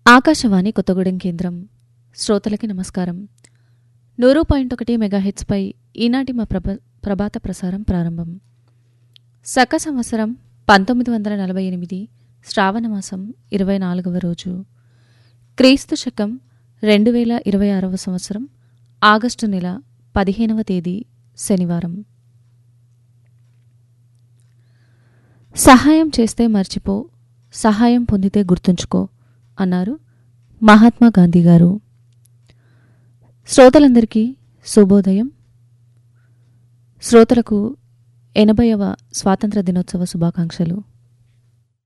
ఆకాశవాణి కొత్తగూడెం కేంద్రం శ్రోతలకి నమస్కారం నూరు పాయింట్ ఒకటి మెగాహెచ్పై ఈనాటి మా ప్రభ ప్రభాత ప్రసారం ప్రారంభం శక సంవత్సరం పంతొమ్మిది వందల నలభై ఎనిమిది శ్రావణమాసం ఇరవై నాలుగవ రోజు క్రీస్తు శకం రెండు వేల ఇరవై ఆరవ సంవత్సరం ఆగస్టు నెల పదిహేనవ తేదీ శనివారం సహాయం చేస్తే మర్చిపో సహాయం పొందితే గుర్తుంచుకో అన్నారు మహాత్మా గాంధీ గారు శ్రోతలందరికీ శుభోదయం శ్రోతలకు ఎనభైవ స్వాతంత్ర దినోత్సవ శుభాకాంక్షలు